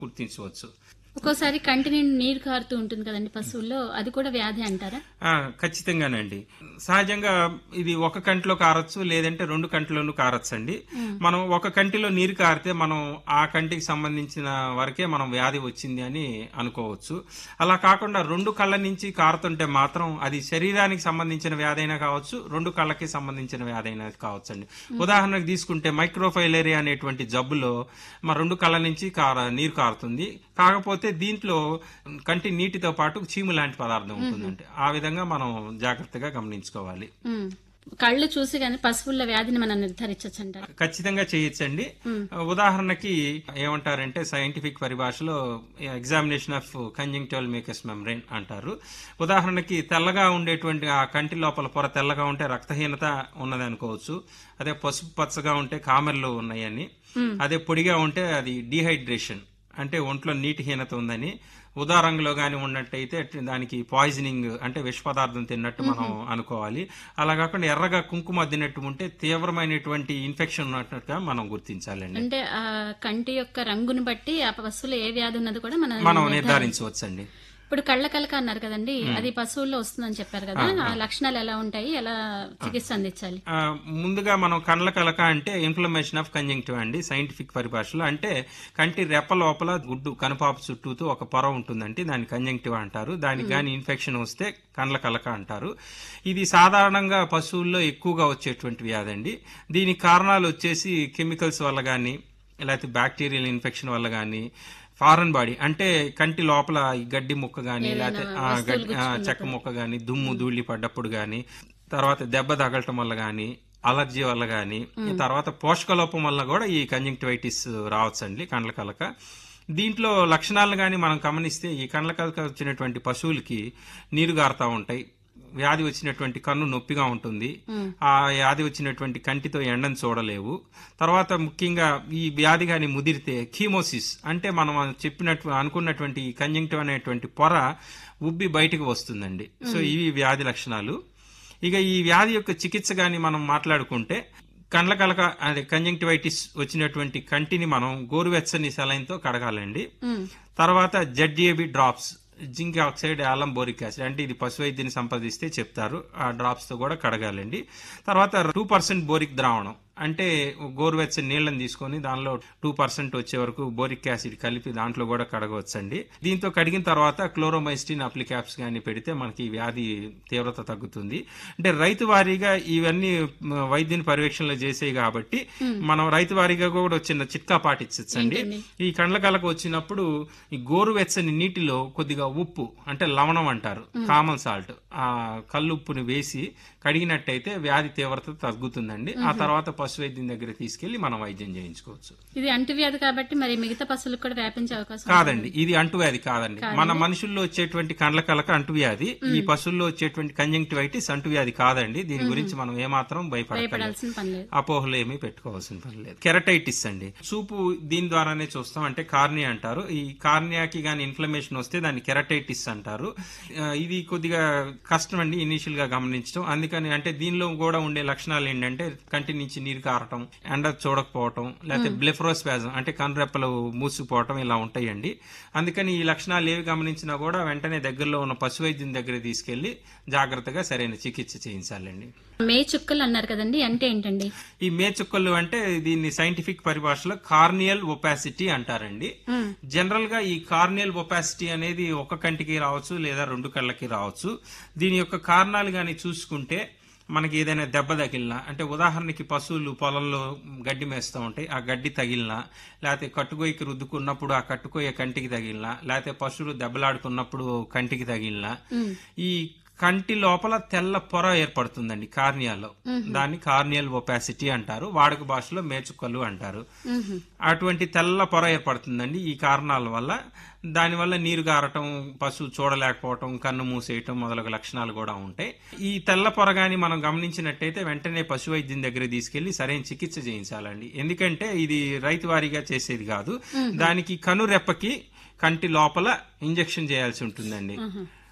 గుర్తించవచ్చు ఒక్కోసారి కంటి నిండి నీరు కారుతూ ఉంటుంది కదండి పశువుల్లో అది కూడా వ్యాధి అంటారా ఆ, ఖచ్చితంగానండి సహజంగా ఇది ఒక కంటిలో కారచ్చు లేదంటే రెండు కంటిలోనూ కారచ్చు అండి మనం ఒక కంటిలో నీరు కారితే మనం ఆ కంటికి సంబంధించిన వరకే మనం వ్యాధి వచ్చింది అని అనుకోవచ్చు అలా కాకుండా రెండు కళ్ళ నుంచి కారుతుంటే మాత్రం అది శరీరానికి సంబంధించిన వ్యాధి అయినా కావచ్చు రెండు కళ్ళకి సంబంధించిన వ్యాధి అయినా కావచ్చు అండి ఉదాహరణకు తీసుకుంటే మైక్రోఫైలేరియా అనేటువంటి జబ్బులో మా రెండు కళ్ళ నుంచి కార నీరు కారుతుంది కాకపోతే దీంట్లో కంటి నీటితో పాటు చీము లాంటి పదార్థం ఉంటుందండి ఆ విధంగా మనం జాగ్రత్తగా గమనించుకోవాలి ఉమ్. కళ్ళు చూసి కానీ పశువుల వ్యాధిని మనం నిర్ధారించచ్చు అంటారు ఖచ్చితంగా చేయొచ్చండి ఉదాహరణకి ఏమంటారంటే సైంటిఫిక్ పరిభాషలో examination of conjunctival mucous membrane అంటారు ఉదాహరణకి తెల్లగా ఉండేటువంటి ఆ కంటి లోపల పొర తెల్లగా ఉంటే రక్తహీనత ఉన్నది అనుకోవచ్చు అదే పసుపు పచ్చగా ఉంటే కామెర్లు ఉన్నాయని అదే పొడిగా ఉంటే అది డీహైడ్రేషన్ అంటే ఒంట్లో నీటిహీనత ఉందని ఉదారంలో గాని ఉన్నట్టయితే దానికి పాయిజనింగ్ అంటే విష పదార్థం తిన్నట్టు మనం అనుకోవాలి అలా కాకుండా ఎర్రగా కుంకుమ అద్దినట్టు ఉంటే తీవ్రమైనటువంటి ఇన్ఫెక్షన్ ఉన్నట్టుగా మనం గుర్తించాలండి అంటే ఆ కంటి యొక్క రంగును బట్టి ఆ పశువులో ఏ వ్యాధి ఉన్నది కూడా మనం మనం నిర్ధారించవచ్చండి ఇప్పుడు కళ్ళ కలక అన్నారు కదండి అది పశువుల్లో వస్తుందని చెప్పారు కదా ఆ లక్షణాలు ఎలా ఉంటాయి ఎలా చికిత్స అందించాలి ఆ, ముందుగా మనం కండ్ల కలక అంటే ఇన్ఫ్లమేషన్ ఆఫ్ కంజంక్టివ్ అండి సైంటిఫిక్ పరిభాషలో అంటే కంటి రెప్ప లోపల గుడ్డు కనుపాప చుట్టూతో ఒక పొర ఉంటుందంటే దాన్ని కంజంక్టివ్ అంటారు దానికి కానీ ఇన్ఫెక్షన్ వస్తే కండ్ల కలక అంటారు ఇది సాధారణంగా పశువుల్లో ఎక్కువగా వచ్చేటువంటి వ్యాధి అండి దీనికి కారణాలు వచ్చేసి కెమికల్స్ వల్ల కానీ లేకపోతే బ్యాక్టీరియల్ ఇన్ఫెక్షన్ వల్ల కానీ ఫారెన్ బాడీ అంటే కంటి లోపల ఈ గడ్డి ముక్క గాని లేకపోతే ఆ, గడ్డి ఆ, చెక్క ముక్క గాని దుమ్ము ధూళి పడ్డప్పుడు గాని తర్వాత దెబ్బ తగలటం వల్ల గాని అలర్జీ వల్ల గాని తర్వాత పోషకలోపం వల్ల కూడా ఈ కంజంక్టివైటిస్ రావచ్చండి కండ్ల కలక దీంట్లో లక్షణాలను కానీ మనం గమనిస్తే ఈ కండ్ల కలక వచ్చినటువంటి పశువులకి నీరు గారుతా ఉంటాయి వ్యాధి వచ్చినటువంటి కన్ను నొప్పిగా ఉంటుంది ఆ వ్యాధి వచ్చినటువంటి కంటితో ఎండను చూడలేవు తర్వాత ముఖ్యంగా ఈ వ్యాధి కానీ ముదిరితే కీమోసిస్ అంటే మనం చెప్పినట్టు అనుకున్నటువంటి కంజంక్టివ్ అనేటువంటి పొర ఉబ్బి బయటకు వస్తుందండి సో ఇవి వ్యాధి లక్షణాలు ఇక ఈ వ్యాధి యొక్క చికిత్స కానీ మనం మాట్లాడుకుంటే కండ్ల కలక అదే కంజంక్టివైటిస్ వచ్చినటువంటి కంటిని మనం గోరువెచ్చని సెలైన్తో కడగాలండి ఉమ్. తర్వాత ZGAB drops zinc oxide alum boric acid అంటే ఇది పశు వైద్యుని సంప్రదిస్తే చెప్తారు ఆ డ్రాప్స్ తో కూడా కడగాలండి తర్వాత టూ పర్సెంట్ బోరిక్ ద్రావణం అంటే గోరువెచ్చని నీళ్ళని తీసుకొని దానిలో టూ పర్సెంట్ వచ్చే వరకు బోరిక్ యాసిడ్ కలిపి దాంట్లో కూడా కడగవచ్చండి దీంతో కడిగిన తర్వాత క్లోరోమైస్టిన్ అప్లికాప్స్ కానీ పెడితే మనకి ఈ వ్యాధి తీవ్రత తగ్గుతుంది అంటే రైతు వారీగా ఇవన్నీ మ, వైద్యుని పర్యవేక్షణలో చేసేవి కాబట్టి మనం రైతు వారీగా కూడా చిన్న చిట్కా పాటించచ్చండి ఈ కండ్ల కలకు వచ్చినప్పుడు ఈ గోరువెచ్చని నీటిలో కొద్దిగా ఉప్పు అంటే లవణం అంటారు కామన్ సాల్ట్ ఆ కల్లుప్పుని వేసి కడిగినట్టయితే వ్యాధి తీవ్రత తగ్గుతుందండి ఆ తర్వాత పశు వైద్యం దగ్గర తీసుకెళ్లి మనం వైద్యం చేయించుకోవచ్చు ఇది అంటువ్యాధి కాబట్టి మరి మిగతా పశువులకు కూడా వ్యాపించే అవకాశం కాదండి ఇది అంటువ్యాధి కాదండి మన మనుషుల్లో వచ్చేటువంటి కండ్ల కలక అంటువ్యాధి ఈ పశువుల్లో వచ్చేటువంటి కంజంక్టివైటిస్ అంటువ్యాధి కాదండి దీని గురించి మనం ఏమాత్రం భయపడలేదు భయపడాల్సిన పని లేదు అపోహలు ఏమీ పెట్టుకోవాల్సిన పని లేదు కెరటైటిస్ అండి చూపు దీని ద్వారానే చూస్తాం అంటే కార్నియా అంటారు ఈ కార్నియాకి గాని ఇన్ఫ్లమేషన్ వస్తే దాన్ని కెరటైటిస్ అంటారు ఆ, ఇది కొద్దిగా కష్టం అండి ఇనీషియల్ గా గమనించడం అందుకని అంటే దీనిలో కూడా ఉండే లక్షణాలు ఏంటంటే కంటి నుంచి నీరు కారటం ఎండ చూడకపోవటం లేకపోతే బ్లెఫ్రోస్పాజం అంటే కనురెప్పలు మూసుకుపోవటం ఇలా ఉంటాయండి అందుకని ఈ లక్షణాలు ఏవి గమనించినా కూడా వెంటనే దగ్గరలో ఉన్న పశు వైద్యం దగ్గర తీసుకెళ్లి జాగ్రత్తగా సరైన చికిత్స చేయించాలండి మే చుక్కలు అన్నారు కదండి అంటే ఏంటండి ఈ మేచుక్కలు అంటే దీన్ని సైంటిఫిక్ పరిభాషలో కార్నియల్ ఒపాసిటీ అంటారండి జనరల్ గా ఈ కార్నియల్ ఒపాసిటీ అనేది ఒక కంటికి రావచ్చు లేదా రెండు కళ్ళకి రావచ్చు దీని యొక్క కారణాలు గాని చూసుకుంటే మనకి ఏదైనా దెబ్బ తగిలినా అంటే ఉదాహరణకి పశువులు పొలంలో గడ్డి మేస్తూ ఉంటాయి ఆ గడ్డి తగిలినా లేకపోతే కట్టుకోయికి రుద్దుకున్నప్పుడు ఆ కట్టుకోయ కంటికి తగిలినా లేకపోతే పశువులు దెబ్బలాడుతున్నప్పుడు కంటికి తగిలినా ఈ కంటి లోపల తెల్ల పొర ఏర్పడుతుందండి కార్నియాలో దాన్ని కార్నియల్ ఒపాసిటీ అంటారు వాడుక భాషలో మేచుకలు అంటారు అటువంటి తెల్ల పొర ఏర్పడుతుందండి ఈ కారణాల వల్ల దానివల్ల నీరు గారటం పశువు చూడలేకపోవటం కన్ను మూసేయటం మొదలగు లక్షణాలు కూడా ఉంటాయి ఈ తెల్ల పొర గాని మనం గమనించినట్టయితే వెంటనే పశు వైద్యం దగ్గర తీసుకెళ్లి సరైన చికిత్స చేయించాలండి ఎందుకంటే ఇది రైతు వారీగా చేసేది కాదు దానికి కను రెప్పకి కంటి లోపల ఇంజెక్షన్ చేయాల్సి ఉంటుందండి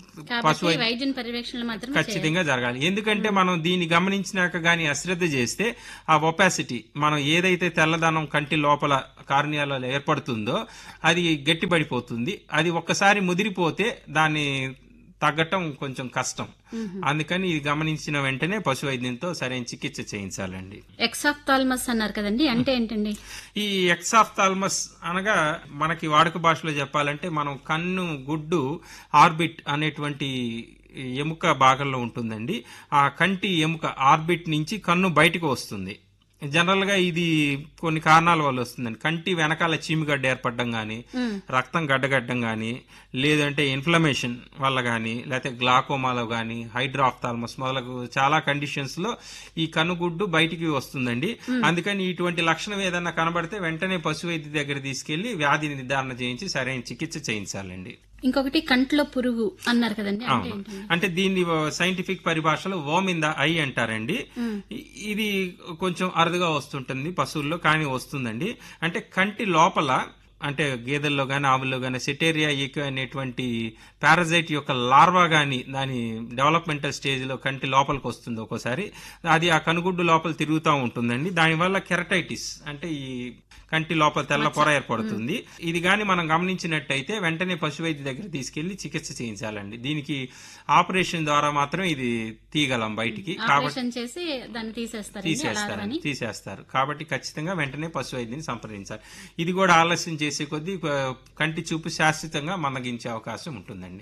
పశు కాబట్టి వైద్యుని పర్యవేక్షణలు మాత్రం ఖచ్చితంగా జరగాలి ఎందుకంటే మనం దీన్ని గమనించినాక గానీ అశ్రద్ధ చేస్తే ఆ ఒపాసిటీ మనం ఏదైతే తెల్లదనం కంటి లోపల కార్నియాలలో ఏర్పడుతుందో అది గట్టిపడిపోతుంది అది ఒక్కసారి ముదిరిపోతే దాన్ని తగ్గటం కొంచెం కష్టం అందుకని ఇది గమనించిన వెంటనే పశు వైద్యంతో సరైన చికిత్స చేయించాలండి ఎక్సాఫ్థాల్మస్ అన్నారు కదండి అంటే ఏంటండి ఈ ఎక్సాఫ్థాల్మస్ అనగా మనకి వాడుక భాషలో చెప్పాలంటే మనం కన్ను గుడ్డు ఆర్బిట్ అనేటువంటి ఎముక భాగంలో ఉంటుందండి ఆ కంటి ఎముక ఆర్బిట్ నుంచి కన్ను బయటకు వస్తుంది జనరల్ గా ఇది కొన్ని కారణాల వల్ల వస్తుందండి కంటి వెనకాల చీమిగడ్డ ఏర్పడడం గాని రక్తం గడ్డగడ్డం గాని లేదంటే ఇన్ఫ్లమేషన్ వల్ల గాని లేకపోతే గ్లాకోమాలో గాని హైడ్రాఫ్థాల్మస్ మొదలగు చాలా కండిషన్స్ లో ఈ కనుగుడ్డు బయటికి వస్తుందండి అందుకని ఇటువంటి లక్షణం ఏదన్నా కనబడితే వెంటనే పశు వైద్య దగ్గర తీసుకెళ్లి వ్యాధి నిర్ధారణ చేయించి సరైన చికిత్స చేయించాలండి ఇంకొకటి కంట్లో పురుగు అన్నారు కదండి అంటే ఏంటండి అంటే దీన్ని సైంటిఫిక్ పరిభాషలో ఓమ్ ఇన్ ద ఐ అంటారండి ఇ- ఇది కొంచెం అరుదుగా వస్తుంటుంది పశువుల్లో కానీ వస్తుందండి అంటే కంటి లోపల అంటే గేదెల్లో గానీ ఆవుల్లో గానీ సెటేరియా ఈకో అనేటువంటి పారాజైట్ యొక్క లార్వా గానీ దాని డెవలప్మెంటల్ స్టేజ్ లో కంటి లోపలికి వస్తుంది ఒక్కోసారి అది ఆ కనుగుడ్డు లోపల తిరుగుతూ ఉంటుందండి దానివల్ల కెరటైటిస్ అంటే ఈ కంటి లోపల తెల్ల పొర ఏర్పడుతుంది ఇది గాని మనం గమనించినట్టయితే వెంటనే పశు వైద్య దగ్గర తీసుకెళ్లి చికిత్స చేయించాలండి దీనికి ఆపరేషన్ ద్వారా మాత్రం ఇది తీయగలం బయటికి కాబట్టి ఆపరేషన్ చేసి దాన్ని తీసేస్తారండి అలా తీసేస్తారు అని తీసేస్తారు కాబట్టి ఖచ్చితంగా వెంటనే పశు వైద్యుని సంప్రదించాలి ఇది కూడా ఆలస్యం చేసే కొద్దీ ఆ, కంటి చూపు శాశ్వతంగా మందగించే అవకాశం ఉంటుందండి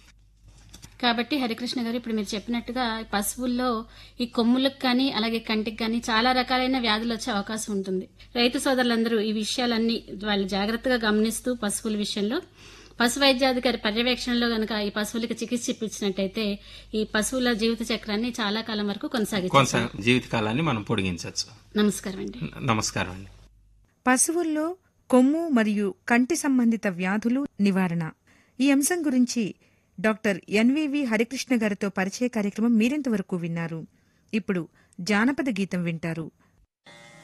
కాబట్టి హరికృష్ణ గారు ఇప్పుడు మీరు చెప్పినట్టుగా పశువుల్లో ఈ కొమ్ములకు కానీ అలాగే కంటికి కానీ చాలా రకాలైన వ్యాధులు వచ్చే అవకాశం ఉంటుంది రైతు సోదరులందరూ ఈ విషయాలన్నీ వాళ్ళు జాగ్రత్తగా గమనిస్తూ పశువుల విషయంలో పశు వైద్యాధికారి పర్యవేక్షణలో గనక ఈ పశువులకు చికిత్స ఇప్పించినట్టయితే ఈ పశువుల జీవిత చక్రాన్ని చాలా కాలం వరకు కొనసాగించారు కొంత జీవితకాలాన్ని మనం పొడిగించవచ్చు నమస్కారం అండి నమస్కారం అండి పశువుల్లో కొమ్ము మరియు కంటి సంబంధిత వ్యాధులు నివారణ ఈ అంశం గురించి డాక్టర్ ఎన్వివి హరికృష్ణ గారితో పరిచయ కార్యక్రమం మీరెంతవరకు విన్నారు ఇప్పుడు జానపద గీతం వింటారు